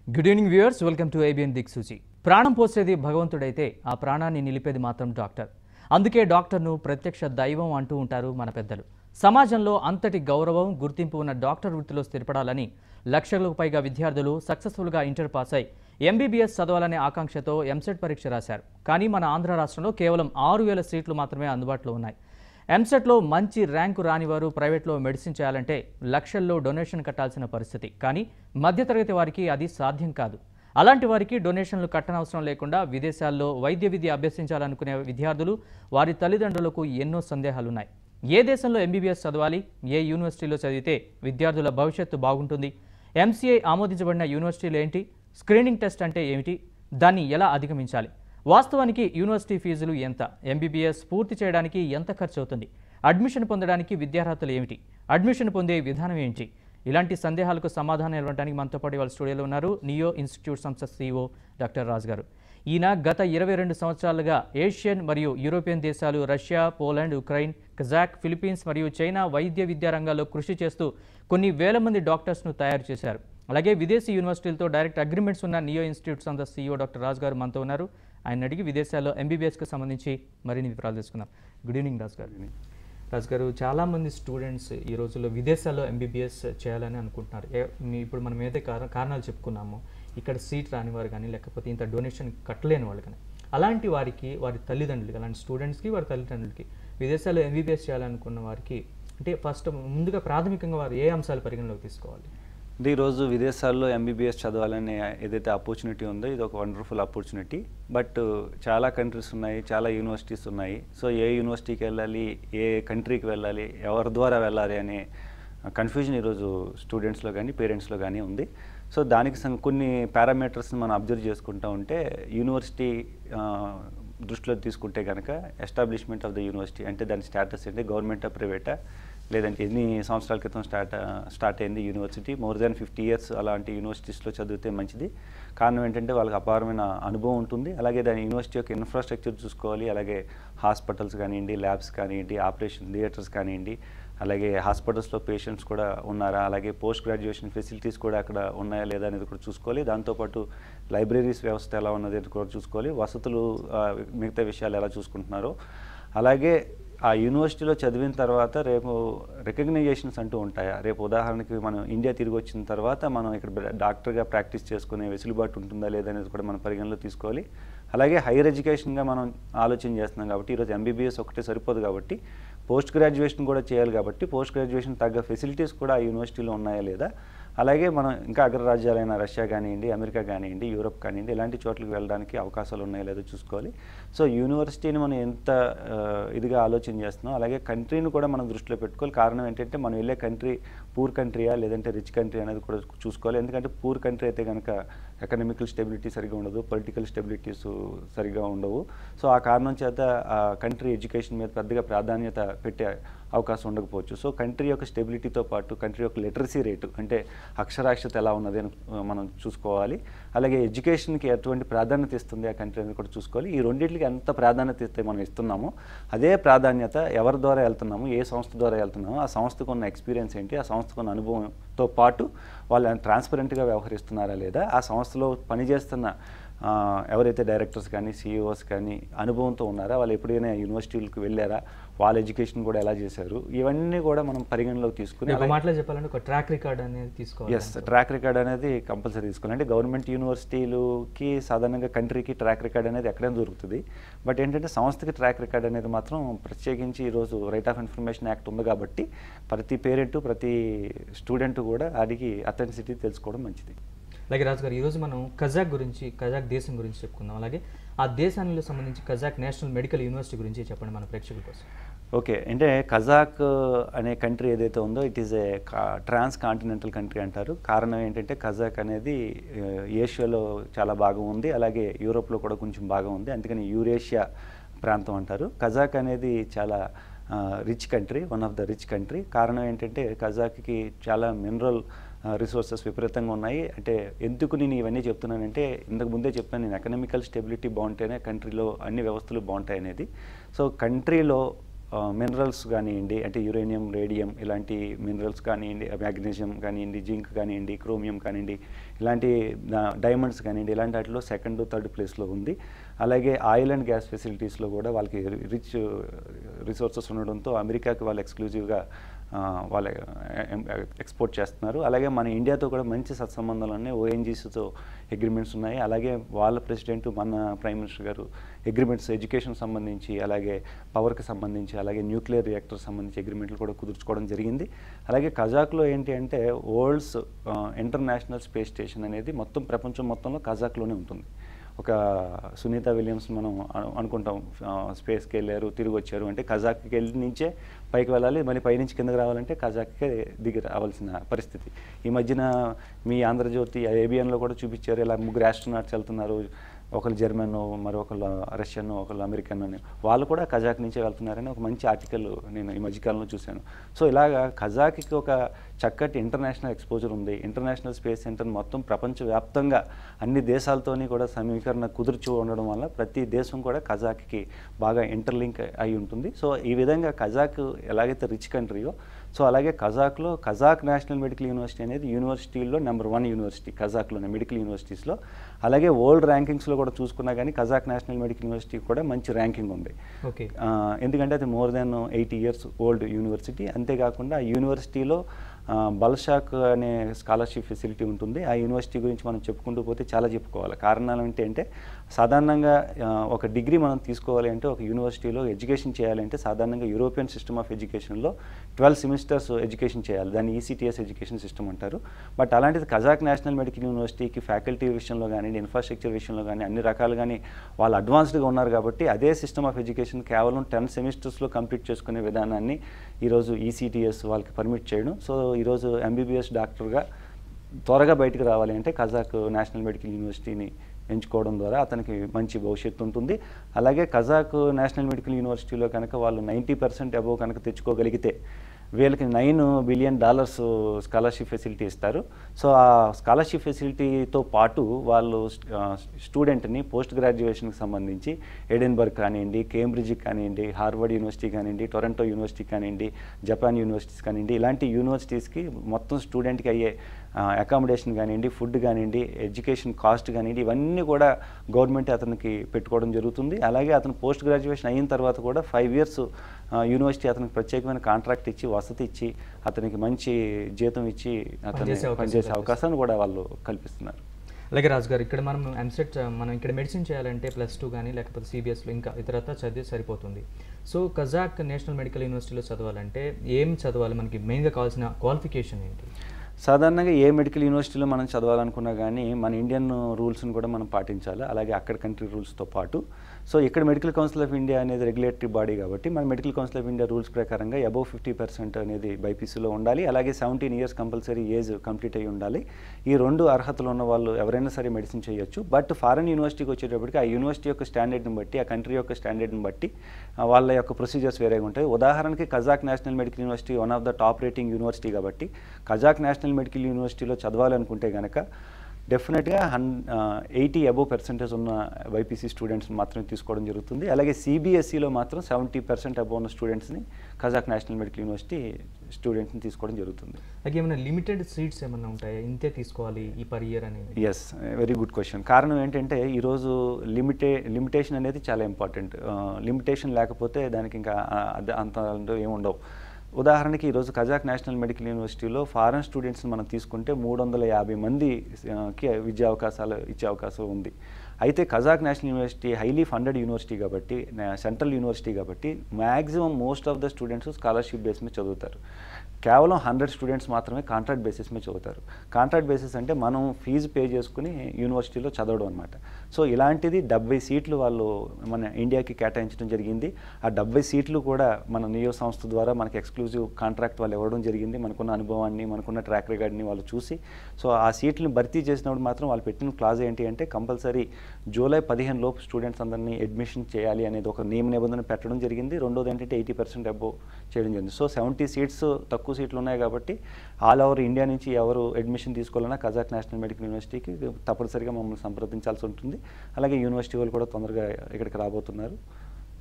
Good evening viewers welcome to ABN Diksuchi ప్రాణం పోసేది భగవంతుడైతే ఆ ప్రాణాన్ని నిలిపేది మాత్రం డాక్టర్ అందుకే డాక్టర్ను ప్రత్యక్ష దైవం అంటూ ఉంటారు మన పెద్దలు సమాజంలో అంతటి గౌరవం గుర్తింపు ఉన్న డాక్టర్ వృత్తిలో స్థిరపడాలని లక్షలకు పైగా విద్యార్థులు సక్సెస్ఫుల్గా ఇంటర్ పాస్ అయి ఎంబీబీఎస్ చదవాలనే ఆకాంక్షతో ఎంసెట్ పరీక్ష రాశారు కానీ మన ఆంధ్ర రాష్ట్రంలో కేవలం ఆరు వేల సీట్లు మాత్రమే అందుబాటులో ఉన్నాయి ఎంసెట్లో మంచి ర్యాంకు రానివారు ప్రైవేట్లో మెడిసిన్ చేయాలంటే లక్షల్లో డొనేషన్ కట్టాల్సిన పరిస్థితి కానీ మధ్యతరగతి వారికి అది సాధ్యం కాదు అలాంటి వారికి డొనేషన్లు కట్టనవసరం లేకుండా విదేశాల్లో వైద్య విద్య అభ్యసించాలనుకునే విద్యార్థులు వారి తల్లిదండ్రులకు ఎన్నో సందేహాలున్నాయి ఏ దేశంలో ఎంబీబీఎస్ చదవాలి ఏ యూనివర్సిటీలో చదివితే విద్యార్థుల భవిష్యత్తు బాగుంటుంది ఎంసీఐ ఆమోదించబడిన యూనివర్సిటీలు ఏంటి స్క్రీనింగ్ టెస్ట్ అంటే ఏమిటి దాన్ని ఎలా అధిగమించాలి వాస్తవానికి యూనివర్సిటీ ఫీజులు ఎంత ఎంబీబీఎస్ పూర్తి చేయడానికి ఎంత ఖర్చు అవుతుంది అడ్మిషన్ పొందడానికి విద్యార్హతలు ఏమిటి అడ్మిషన్ పొందే విధానం ఏంటి ఇలాంటి సందేహాలకు సమాధానం ఇవ్వడానికి మనతో పాటు వాళ్ళ స్టూడియోలో ఉన్నారు నియో ఇన్స్టిట్యూట్ సంస్థ సీఈఓ డాక్టర్ రాజ్ గారు ఈయన గత ఇరవై రెండు సంవత్సరాలుగా ఏషియన్ మరియు యూరోపియన్ దేశాలు Russia Poland Ukraine Kazakh Philippines మరియు చైనా వైద్య విద్యా రంగాల్లో కృషి చేస్తూ కొన్ని వేల మంది డాక్టర్స్ను తయారు చేశారు అలాగే విదేశీ యూనివర్సిటీలతో డైరెక్ట్ అగ్రిమెంట్స్ ఉన్న నియో ఇన్స్టిట్యూట్ సంస్థ సీఈఓ డాక్టర్ రాజ్ గారు మనతో ఉన్నారు ఆయన అడిగి విదేశాల్లో ఎంబీబీఎస్కి సంబంధించి మరిన్ని వివరాలు తెలుసుకుందాం గుడ్ ఈవినింగ్ రాజ్ గారు రాజ్ గారు చాలామంది స్టూడెంట్స్ ఈ రోజుల్లో విదేశాల్లో ఎంబీబీఎస్ చేయాలని అనుకుంటున్నారు ఏ- మీ ఇప్పుడు మనం ఏదైతే కార- కారణాలు చెప్పుకున్నామో ఇక్కడ సీట్ రాని వారు కానీ లేకపోతే ఇంత డొనేషన్ కట్టలేని వాళ్ళు కానీ అలాంటి వారికి వారి తల్లిదండ్రులకి అలాంటి స్టూడెంట్స్కి వారి తల్లిదండ్రులకి విదేశాల్లో ఎంబీబీఎస్ చేయాలనుకున్న వారికి అంటే ఫస్ట్ ముందుగా ప్రాథమికంగా వారు ఏ అంశాలు పరిగణలోకి తీసుకోవాలి అంటే ఈరోజు విదేశాల్లో ఎంబీబీఎస్ చదవాలనే ఏదైతే ఆపర్చునిటీ ఉందో ఇది ఒక వండర్ఫుల్ ఆపర్చునిటీ బట్ చాలా కంట్రీస్ ఉన్నాయి చాలా యూనివర్సిటీస్ ఉన్నాయి సో ఏ యూనివర్సిటీకి వెళ్ళాలి ఏ కంట్రీకి వెళ్ళాలి ఎవరి ద్వారా వెళ్ళాలి అనే కన్ఫ్యూజన్ ఈరోజు స్టూడెంట్స్లో కానీ పేరెంట్స్లో కానీ ఉంది సో దానికి సం- కొన్ని పారామీటర్స్ని మనం అబ్జర్వ్ చేసుకుంటా ఉంటే యూనివర్సిటీ ఆ, దృష్టిలో తీసుకుంటే కనుక ఎస్టాబ్లిష్మెంట్ ఆఫ్ ద యూనివర్సిటీ అంటే దాని స్టేటస్ ఏంటి గవర్నమెంటా ప్రైవేటా లేదంటే ఎన్ని సంవత్సరాల క్రితం స్టార్ట్ స్టార్ట్ అయింది university more than fifty years అలాంటి యూనివర్సిటీస్లో చదివితే మంచిది కారణం ఏంటంటే వాళ్ళకి అపారమైన అనుభవం ఉంటుంది అలాగే దాని యూనివర్సిటీ యొక్క ఇన్ఫ్రాస్ట్రక్చర్ చూసుకోవాలి అలాగే హాస్పిటల్స్ కానివ్వండి ల్యాబ్స్ కానివ్వండి ఆపరేషన్ థియేటర్స్ కానివ్వండి అలాగే హాస్పిటల్స్లో పేషెంట్స్ కూడా ఉన్నారా అలాగే పోస్ట్ గ్రాడ్యుయేషన్ ఫెసిలిటీస్ కూడా అక్కడ ఉన్నాయా లేదా అనేది కూడా చూసుకోవాలి దాంతోపాటు లైబ్రరీస్ వ్యవస్థ ఎలా ఉన్నది అనేది కూడా చూసుకోవాలి వసతులు ఆ, మిగతా విషయాలు ఎలా చూసుకుంటున్నారో అలాగే ఆ యూనివర్సిటీలో చదివిన తర్వాత రేపు రికగ్నైజేషన్స్ అంటూ ఉంటాయా రేపు ఉదాహరణకి మనం ఇండియా తిరిగి వచ్చిన తర్వాత మనం ఇక్కడ బ్ర- డాక్టర్గా ప్రాక్టీస్ చేసుకునే వెసులుబాటు ఉంటుందా లేదా అనేది కూడా మనం పరిగణలో తీసుకోవాలి అలాగే హైయర్ ఎడ్యుకేషన్గా మనం ఆలోచన చేస్తున్నాం కాబట్టి ఈరోజు ఎంబీబీఎస్ ఒకటే సరిపోదు కాబట్టి పోస్ట్ గ్రాడ్యుయేషన్ కూడా చేయాలి కాబట్టి పోస్ట్ గ్రాడ్యుయేషన్ తగ్గ ఫెసిలిటీస్ కూడా ఆ యూనివర్సిటీలో ఉన్నాయా లేదా అలాగే మనం ఇంకా అగ్రరాజ్యాలైన రష్యా కానివ్వండి అమెరికా కానివ్వండి యూరోప్ కానివ్వండి ఇలాంటి చోట్లకి వెళ్ళడానికి అవకాశాలు ఉన్నాయో లేదో చూసుకోవాలి సో యూనివర్సిటీని మనం ఎంత ఆ, ఇదిగా ఆలోచన చేస్తున్నాం అలాగే కంట్రీని కూడా మనం దృష్టిలో పెట్టుకోవాలి కారణం ఏంటంటే మనం వెళ్ళే కంట్రీ పూర్ కంట్రీయా లేదంటే రిచ్ కంట్రీ అనేది కూడా చూసుకోవాలి ఎందుకంటే పూర్ కంట్రీ అయితే కనుక ఎకనామికల్ స్టెబిలిటీ సరిగా ఉండదు పొలిటికల్ స్టెబిలిటీస్ సరిగా ఉండవు సో ఆ కారణం చేత ఆ కంట్రీ ఎడ్యుకేషన్ మీద పెద్దగా ప్రాధాన్యత పెట్టే అవకాశం ఉండకపోవచ్చు సో కంట్రీ యొక్క స్టెబిలిటీతో పాటు కంట్రీ యొక్క లిటరసీ రేటు అంటే అక్షరాస్యత ఎలా ఉన్నది అని ఆ, మనం చూసుకోవాలి అలాగే ఎడ్యుకేషన్కి ఎటువంటి ప్రాధాన్యత ఇస్తుంది ఆ కంట్రీ అనేది కూడా చూసుకోవాలి ఈ రెండింటికి ఎంత ప్రాధాన్యత ఇస్తే మనం ఇస్తున్నామో అదే ప్రాధాన్యత ఎవరి ద్వారా వెళ్తున్నాము ఏ సంస్థ ద్వారా వెళ్తున్నామో ఆ సంస్థకు ఉన్న ఎక్స్పీరియన్స్ ఏంటి ఆ సంస్థకు ఉన్న అనుభవంతో పాటు వాళ్ళు ట్రాన్స్పరెంట్గా వ్యవహరిస్తున్నారా లేదా ఆ సంస్థలో పనిచేస్తున్న ఆ, ఎవరైతే డైరెక్టర్స్ కానీ సీఈఓస్ కానీ అనుభవంతో ఉన్నారా వాళ్ళు ఎప్పుడైనా యూనివర్సిటీలకు వెళ్ళారా వాళ్ళ ఎడ్యుకేషన్ కూడా ఎలా చేశారు ఇవన్నీ కూడా మనం పరిగణలోకి తీసుకుని ఒక మాటలో చెప్పాలంటే ఒక ట్రాక్ రికార్డ్ అనేది తీసుకోవాలి ఎస్ ట్రాక్ రికార్డ్ అనేది కంపల్సరీ తీసుకోవాలి అంటే గవర్నమెంట్ యూనివర్సిటీలుకి సాధారణంగా కంట్రీకి ట్రాక్ రికార్డ్ అనేది ఎక్కడైనా దొరుకుతుంది బట్ ఏంటంటే సంస్థకి ట్రాక్ రికార్డ్ అనేది మాత్రం ప్రత్యేకించి ఈరోజు రైట్ ఆఫ్ ఇన్ఫర్మేషన్ యాక్ట్ ఉంది కాబట్టి ప్రతి పేరెంట్ ప్రతి స్టూడెంట్ కూడా అడిగి అథెంటిసిటీ తెలుసుకోవడం మంచిది అలాగే రాజు గారు ఈరోజు మనం కజాక్ గురించి కజాక్ దేశం గురించి చెప్పుకుందాం అలాగే ఆ దేశానికి సంబంధించి కజాక్ నేషనల్ మెడికల్ యూనివర్సిటీ గురించి చెప్పండి మన ప్రేక్షకుల కోసం ఓకే అంటే కజాక్ అనే కంట్రీ ఏదైతే ఉందో it is a transcontinental country అంటారు కారణం ఏంటంటే కజాక్ అనేది ఆ, ఏషియాలో చాలా బాగా ఉంది అలాగే యూరోప్లో కూడా కొంచెం బాగా ఉంది అందుకని యూరేషియా ప్రాంతం అంటారు కజాక్ అనేది చాలా rich country one of the rich country కారణం ఏంటంటే కజాక్కి చాలా మినరల్ రిసోర్సెస్ విపరీతంగా ఉన్నాయి అంటే ఎందుకు నేను ఇవన్నీ చెప్తున్నానంటే ఇంతకు ముందే చెప్పాను నేను ఎకనామికల్ స్టెబిలిటీ బాగుంటేనే కంట్రీలో అన్ని వ్యవస్థలు బాగుంటాయి అనేది సో కంట్రీలో మినరల్స్ కానివ్వండి అంటే యురేనియం రేడియం ఇలాంటి మినరల్స్ కానివ్వండి మ్యాగ్నీషియం కానివ్వండి జింక్ కానివ్వండి క్రోమియం కానివ్వండి ఇలాంటి డైమండ్స్ కానివ్వండి ఇలాంటి వాటిలో సెకండ్ థర్డ్ ప్లేస్లో ఉంది అలాగే ఆయిల్ అండ్ గ్యాస్ ఫెసిలిటీస్లో కూడా వాళ్ళకి రిచ్ రిసోర్సెస్ ఉండడంతో అమెరికాకి వాళ్ళు ఎక్స్క్లూజివ్గా ఆ, వాళ్ళ ఎక్స్పోర్ట్ చేస్తున్నారు అలాగే మన ఇండియాతో కూడా మంచి సత్సంబంధాలు ఉన్నాయి ఓఎన్జీసీతో అగ్రిమెంట్స్ ఉన్నాయి అలాగే వాళ్ళ ప్రెసిడెంట్ మన ప్రైమ్ మినిస్టర్ గారు అగ్రిమెంట్స్ ఎడ్యుకేషన్ సంబంధించి అలాగే పవర్కి సంబంధించి అలాగే న్యూక్లియర్ రియాక్టర్ సంబంధించి అగ్రిమెంట్లు కూడా కుదుర్చుకోవడం జరిగింది అలాగే కజాక్లో ఏంటి అంటే వరల్డ్స్ ఇంటర్నేషనల్ స్పేస్ స్టేషన్ అనేది మొత్తం ప్రపంచం మొత్తంలో కజాక్లోనే ఉంటుంది ఒక సునీత విలియమ్స్ మనం అను- అనుకుంటాం ఆ, స్పేస్కి వెళ్ళారు తిరిగి వచ్చారు అంటే కజాక్కి వెళ్ళి నుంచే పైకి వెళ్ళాలి మళ్ళీ పైనుంచి కిందకి రావాలంటే కజాక్కే దిగి రావాల్సిన పరిస్థితి ఈ మధ్యన మీ ఆంధ్రజ్యోతి ఏబిఎన్లో కూడా చూపించారు ఇలా ముగ్గురు ఆస్ట్రోనాట్స్ వెళ్తున్నారు ఒకరు జర్మన్ మరొకరు రష్యన్ ఒకరు అమెరికన్ అని వాళ్ళు కూడా కజాక్ నుంచే వెళ్తున్నారని ఒక మంచి ఆర్టికల్ నేను ఈ మధ్యకాలంలో చూశాను సో ఇలాగా కజాక్కి ఒక చక్కటి ఇంటర్నేషనల్ ఎక్స్పోజర్ ఉంది ఇంటర్నేషనల్ స్పేస్ సెంటర్ మొత్తం ప్రపంచవ్యాప్తంగా అన్ని దేశాలతోని కూడా సమీకరణ కుదుర్చు ఉండడం వల్ల ప్రతి దేశం కూడా కజాక్కి బాగా ఇంటర్లింక్ అయి ఉంటుంది సో ఈ విధంగా కజాక్ ఎలాగైతే రిచ్ కంట్రీయో సో అలాగే కజాక్లో కజాక్ నేషనల్ మెడికల్ యూనివర్సిటీ అనేది యూనివర్సిటీల్లో నెంబర్ వన్ యూనివర్సిటీ కజాక్లోనే మెడికల్ యూనివర్సిటీస్లో అలాగే వరల్డ్ ర్యాంకింగ్స్లో కూడా చూసుకున్నా కానీ కజాక్ నేషనల్ మెడికల్ యూనివర్సిటీ కూడా మంచి ర్యాంకింగ్ ఉంది ఓకే ఆ, ఎందుకంటే అది more than eighty years old university అంతేకాకుండా ఆ యూనివర్సిటీలో ఆ, బల్షాక్ అనే స్కాలర్షిప్ ఫెసిలిటీ ఉంటుంది ఆ యూనివర్సిటీ గురించి మనం చెప్పుకుంటూ పోతే చాలా చెప్పుకోవాలి కారణాలు ఏంటి అంటే సాధారణంగా ఆ, ఒక డిగ్రీ మనం తీసుకోవాలి అంటే ఒక యూనివర్సిటీలో ఎడ్యుకేషన్ చేయాలంటే సాధారణంగా యూరోపియన్ సిస్టమ్ ఆఫ్ ఎడ్యుకేషన్లో ట్వెల్వ్ సెమిస్టర్స్ ఎడ్యుకేషన్ చేయాలి దాన్ని ఈసీటీఎస్ ఎడ్యుకేషన్ సిస్టమ్ అంటారు బట్ అలాంటిది కజాక్ నేషనల్ మెడికల్ యూనివర్సిటీకి ఫ్యాకల్టీ విషయంలో కానీ ఇన్ఫ్రాస్ట్రక్చర్ విషయంలో కానీ అన్ని రకాలు కానీ వాళ్ళు అడ్వాన్స్డ్గా ఉన్నారు కాబట్టి అదే సిస్టమ్ ఆఫ్ ఎడ్యుకేషన్ కేవలం టెన్ సెమిస్టర్స్లో కంప్లీట్ చేసుకునే విధానాన్ని ఈరోజు ఈసీటీఎస్ వాళ్ళకి పర్మిట్ చేయడం సో ఈరోజు ఎంబీబీఎస్ డాక్టర్గా త్వరగా బయటకు రావాలి అంటే కజాక్ నేషనల్ మెడికల్ యూనివర్సిటీని ఎంచుకోవడం ద్వారా అతనికి మంచి భవిష్యత్తు ఉంటుంది అలాగే కజాక్ నేషనల్ మెడికల్ యూనివర్సిటీలో కనుక వాళ్ళు నైంటీ పర్సెంట్ అబోవ్ కనుక తెచ్చుకోగలిగితే వీళ్ళకి nine billion dollars scholarship facility ఇస్తారు సో ఆ స్కాలర్షిప్ ఫెసిలిటీతో పాటు వాళ్ళు స్టూడెంట్ని పోస్ట్ గ్రాడ్యుయేషన్కి సంబంధించి ఎడెన్బర్గ్ కానివ్వండి కేంబ్రిడ్జ్ కానివ్వండి హార్వర్డ్ యూనివర్సిటీ కానివ్వండి టొరంటో యూనివర్సిటీ కానివ్వండి జపాన్ యూనివర్సిటీస్ కానివ్వండి ఇలాంటి యూనివర్సిటీస్కి మొత్తం స్టూడెంట్కి అయ్యే అకామిడేషన్ కానివ్వండి ఫుడ్ కానివ్వండి ఎడ్యుకేషన్ కాస్ట్ కానివ్వండి ఇవన్నీ కూడా గవర్నమెంట్ అతనికి పెట్టుకోవడం జరుగుతుంది అలాగే అతను పోస్ట్ గ్రాడ్యుయేషన్ అయిన తర్వాత కూడా ఫైవ్ ఇయర్స్ యూనివర్సిటీ అతనికి ప్రత్యేకమైన కాంట్రాక్ట్ ఇచ్చి వసతి ఇచ్చి అతనికి మంచి జీతం ఇచ్చి అతను పనిచేసే అవకాశం పనిచేసే అవకాశాన్ని కూడా వాళ్ళు కల్పిస్తున్నారు అలాగే రాజు గారు ఇక్కడ మనం ఎంసెట్ మనం ఇక్కడ మెడిసిన్ చేయాలంటే ప్లస్ టూ కానీ లేకపోతే సిబిఎస్లో ఇంకా ఇతరత్ర చదివి సరిపోతుంది సో కజాక్ నేషనల్ మెడికల్ యూనివర్సిటీలో చదవాలంటే ఏం చదవాలి మనకి మెయిన్గా కావాల్సిన క్వాలిఫికేషన్ ఏంటి సాధారణంగా ఏ మెడికల్ యూనివర్సిటీలో మనం చదవాలనుకున్నా కానీ మన ఇండియన్ రూల్స్ని కూడా మనం పాటించాలి అలాగే అక్కడ కంట్రీ రూల్స్తో పాటు సో ఇక్కడ మెడికల్ కౌన్సిల్ ఆఫ్ ఇండియా అనేది రెగ్యులేటరీ బాడీ కాబట్టి మన medical council of India rules ప్రకారంగా అబౌవ్ ఫిఫ్టీ పర్సెంట్ అనేది బైపీసీలో ఉండాలి అలాగే seventeen years compulsory age complete అయ్యి ఉండాలి ఈ రెండు అర్హతలు ఉన్న వాళ్ళు ఎవరైనా సరే మెడిసిన్ చేయొచ్చు బట్ ఫారెన్ యూనివర్సిటీకి వచ్చేటప్పటికి ఆ యూనివర్సిటీ యొక్క స్టాండర్డ్ని బట్టి ఆ కంట్రీ యొక్క స్టాండర్డ్ని బట్టి ఆ, వాళ్ళ యొక్క ప్రొసీజర్స్ వేరేగా ఉంటాయి ఉదాహరణకి Kazakh national medical university one of the top rating university కాబట్టి కజాక్ నేషనల్ మెడికల్ యూనివర్సిటీలో చదవాలనుకుంటే కనుక డెఫినెట్గా హన్ ఎయిటీ అబోవ్ పర్సెంటేజ్ ఉన్న వైపీసీ స్టూడెంట్స్ మాత్రమే తీసుకోవడం జరుగుతుంది అలాగే సిబిఎస్ఈలో మాత్రం సెవెంటీ పర్సెంట్ అబోవ్ ఉన్న స్టూడెంట్స్ని కజాక్ నేషనల్ మెడికల్ యూనివర్సిటీ స్టూడెంట్ని తీసుకోవడం జరుగుతుంది అలాగే ఏమైనా లిమిటెడ్ సీట్స్ ఏమైనా ఉంటాయా ఇంతే తీసుకోవాలి ఈ పర్ ఇయర్ అనేది ఎస్ వెరీ గుడ్ క్వశ్చన్ కారణం ఏంటంటే ఈరోజు లిమిటే లిమిటేషన్ అనేది చాలా ఇంపార్టెంట్ లిమిటేషన్ లేకపోతే దానికి ఇంకా ఆ, అద- అంత అంటూ ఏమి ఉండవు ఉదాహరణకి ఈరోజు కజాక్ నేషనల్ మెడికల్ యూనివర్సిటీలో ఫారెన్ స్టూడెంట్స్ని మనం తీసుకుంటే మూడు వందల యాభై మందికి విద్యా అవకాశాలు ఇచ్చే అవకాశం ఉంది అయితే Kazakh national university highly funded university కాబట్టి సెంట్రల్ యూనివర్సిటీ కాబట్టి maximum most of the students scholarship base మీద చదువుతారు కేవలం హండ్రెడ్ స్టూడెంట్స్ మాత్రమే కాంట్రాక్ట్ బేసిస్ మీద చదువుతారు కాంట్రాక్ట్ బేసిస్ అంటే మనం ఫీజు పే చేసుకుని యూనివర్సిటీలో చదవడం అనమాట సో ఇలాంటిది డెబ్బై సీట్లు వాళ్ళు మన ఇండియాకి కేటాయించడం జరిగింది ఆ డెబ్బై సీట్లు కూడా మన నియో సంస్థ ద్వారా మనకి ఎక్స్క్లూజివ్ కాంట్రాక్ట్ వాళ్ళు ఇవ్వడం జరిగింది మనకున్న అనుభవాన్ని మనకున్న ట్రాక్ రికార్డ్ని వాళ్ళు చూసి సో ఆ సీట్లను భర్తీ చేసినప్పుడు మాత్రం వాళ్ళు పెట్టిన క్లాజ్ ఏంటి అంటే కంపల్సరీ జూలై పదిహేను లోపు స్టూడెంట్స్ అందరినీ అడ్మిషన్ చేయాలి అనేది ఒక నియమ నిబంధన పెట్టడం జరిగింది రెండోది ఏంటంటే ఎయిటీ పర్సెంట్ అబోవ్ చేయడం జరిగింది సో సెవెంటీ సీట్స్ తక్కువ సీట్లు ఉన్నాయి కాబట్టి ఆల్ ఓవర్ ఇండియా నుంచి ఎవరు అడ్మిషన్ తీసుకోవాలన్నా కజాక్ నేషనల్ మెడికల్ యూనివర్సిటీకి తప్పనిసరిగా మమ్మల్ని సంప్రదించాల్సి ఉంటుంది అలాగే యూనివర్సిటీ వాళ్ళు కూడా తొందరగా ఇక్కడికి రాబోతున్నారు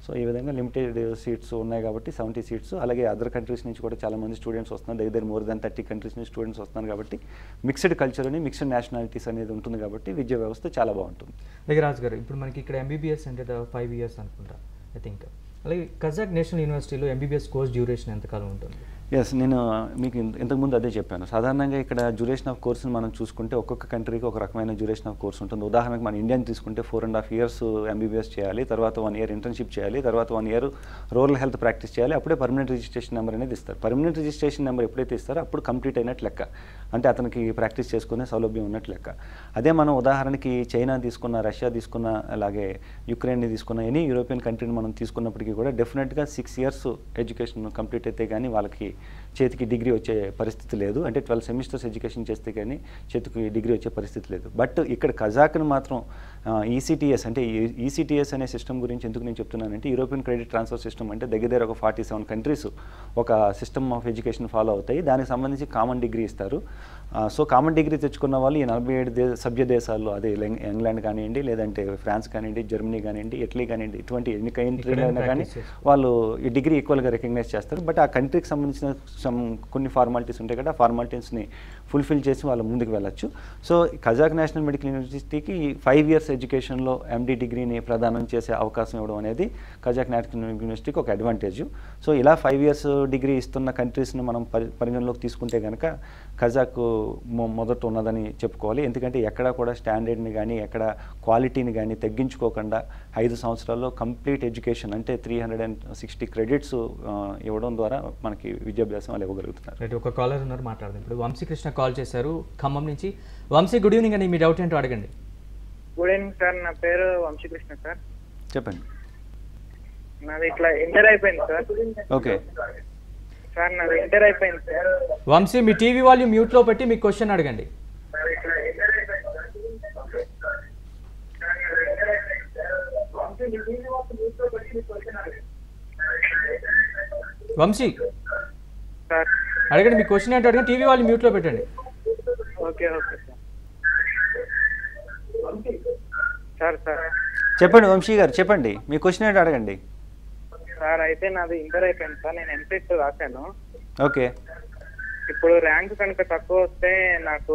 సో ఈ విధంగా లిమిటెడ్ సీట్స్ ఉన్నాయి కాబట్టి సెవెంటీ సీట్స్ అలాగే అదర్ కంట్రీస్ నుంచి కూడా చాలా మంది స్టూడెంట్స్ వస్తున్నారు దగ్గర దగ్గర మోర్ దాన్ థర్టీ కంట్రీస్ నుంచి స్టూడెంట్స్ వస్తున్నారు కాబట్టి మిక్స్డ్ కల్చర్ అని మిక్స్డ్ నేషనాలిటీస్ అనేది ఉంటుంది కాబట్టి విద్యా వ్యవస్థ చాలా బాగుంటుంది అలాగే రాజు గారు ఇప్పుడు మనకి ఇక్కడ ఎంబీబీఎస్ అంటే ఫైవ్ ఇయర్స్ అనుకుంటా ఐ థింక్ అలాగే కజాక్ నేషనల్ యూనివర్సిటీలో ఎంబీబీఎస్ కోర్స్ డ్యూరేషన్ ఎంతకాలం ఉంటుంది ఎస్ నేను మీకు ఇంత- ఇంతకుముందు అదే చెప్పాను సాధారణంగా ఇక్కడ డ్యూరేషన్ ఆఫ్ కోర్స్ని మనం చూసుకుంటే ఒక్కొక్క కంట్రీకి ఒక రకమైన డ్యూరేషన్ ఆఫ్ కోర్స్ ఉంటుంది ఉదాహరణకు మన ఇండియన్ తీసుకుంటే four and half years MBBS చేయాలి తర్వాత వన్ ఇయర్ ఇంటర్న్షిప్ చేయాలి తర్వాత one year rural health practice చేయాలి అప్పుడే పర్మనెంట్ రిజిస్ట్రేషన్ నెంబర్ అనేది ఇస్తారు పర్మనెంట్ రిజిస్ట్రేషన్ నెంబర్ ఎప్పుడైతే ఇస్తారో అప్పుడు కంప్లీట్ అయినట్టు లెక్క అంటే అతనికి ప్రాక్టీస్ చేసుకునే సౌలభ్యం ఉన్నట్టు లెక్క అదే మనం ఉదాహరణకి చైనా తీసుకున్న రష్యా తీసుకున్న అలాగే యుక్రెయిన్ని తీసుకున్న ఎనీ యూరోపియన్ కంట్రీని మనం తీసుకున్నప్పటికీ కూడా డెఫినెట్గా సిక్స్ ఇయర్స్ ఎడ్యుకేషన్ కంప్లీట్ అయితే కానీ వాళ్ళకి చేతికి డిగ్రీ వచ్చే పరిస్థితి లేదు అంటే ట్వెల్వ్ సెమిస్టర్స్ ఎడ్యుకేషన్ చేస్తే కానీ చేతికి డిగ్రీ వచ్చే పరిస్థితి లేదు బట్ ఇక్కడ కజాక్ని మాత్రం ఈసీటీఎస్ అంటే ఈసీటీఎస్ అనే సిస్టమ్ గురించి ఎందుకు నేను చెప్తున్నానంటే యూరోపియన్ క్రెడిట్ ట్రాన్స్ఫర్ సిస్టమ్ అంటే దగ్గర దగ్గర ఒక ఫార్టీ సెవెన్ కంట్రీస్ ఒక సిస్టమ్ ఆఫ్ ఎడ్యుకేషన్ ఫాలో అవుతాయి దానికి సంబంధించి కామన్ డిగ్రీ ఇస్తారు సో కామన్ డిగ్రీ తెచ్చుకున్న వాళ్ళు ఈ నలభై ఏడు దే సభ్య దేశాల్లో అదే లెంగ్- ఇంగ్లాండ్ కానివ్వండి లేదంటే ఫ్రాన్స్ కానివ్వండి జర్మనీ కానివ్వండి ఇటలీ కానివ్వండి ఇటువంటి ఎన్ని కంట్రీలు అయినా కానీ practice చేసుకో. వాళ్ళు ఈ డిగ్రీ ఈక్వల్గా రికగ్నైజ్ చేస్తారు బట్ ఆ కంట్రీకి సంబంధించిన సమ్ కొన్ని ఫార్మాలిటీస్ ఉంటాయి కదా ఆ ఫార్మాలిటీస్ని ఫుల్ఫిల్ చేసి వాళ్ళు ముందుకు వెళ్ళొచ్చు సో కజాక్ నేషనల్ మెడికల్ యూనివర్సిటీకి ఫైవ్ ఇయర్స్ ఎడ్యుకేషన్లో ఎండి డిగ్రీని ప్రదానం చేసే అవకాశం ఇవ్వడం అనేది కజాక్ నేషనల్ యూనివర్సిటీకి ఒక అడ్వాంటేజ్ సో ఇలా ఫైవ్ ఇయర్స్ డిగ్రీ ఇస్తున్న కంట్రీస్ని మనం పరి పరిగణలోకి తీసుకుంటే కనుక కజాక్ మొ- మొదట ఉన్నదని చెప్పుకోవాలి ఎందుకంటే ఎక్కడ కూడా స్టాండర్డ్ని కానీ ఎక్కడ క్వాలిటీని కానీ తగ్గించుకోకుండా ఐదు సంవత్సరాల్లో కంప్లీట్ ఎడ్యుకేషన్ అంటే three hundred and sixty credits ఇవ్వడం ద్వారా మనకి విద్యాభ్యాసం వాళ్ళు ఇవ్వగలుగుతున్నారు రైట్ ఒక కాలర్ ఉన్నారు మాట్లాడదాం ఇప్పుడు వంశీకృష్ణ కాల్ చేశారు ఖమ్మం నుంచి వంశీ గుడ్ ఈవినింగ్ అండి మీ డౌట్ ఏంటో అడగండి గుడ్ ఈవినింగ్ సార్ నా పేరు వంశీకృష్ణ సార్ చెప్పండి నాది ఇట్లా ఇంటర్ అయిపోయింది సార్ ఓకే సార్ నాది ఇంటర్ అయిపోయింది సార్ వంశీ మీ టీవీ వాల్యూమ్ మ్యూట్లో పెట్టి మీ క్వశ్చన్ అడగండి నాది ఇట్లా ఇంటర్ అయిపోయింది సార్. సార్, నాది ఇంటర్ అయిపోయింది సార్. వంశీ, నీ TV మొత్తం mute లో పెట్టి నీ question అడగండి. వంశీ సార్ అడగండి మీ క్వశ్చన్ ఏంటో అడగండి టీవీ వాల్యూమ్ మ్యూట్లో పెట్టండి okay okay sir sir sir చెప్పండి వంశీ గారు చెప్పండి మీ క్వశ్చన్ ఏంటో అడగండి సార్ అయితే నాది ఇంటర్ అయిపోయింది సార్ నేను ఎంసెట్ రాశాను ఓకే ఇప్పుడు ర్యాంక్ కనుక తక్కువ వస్తే నాకు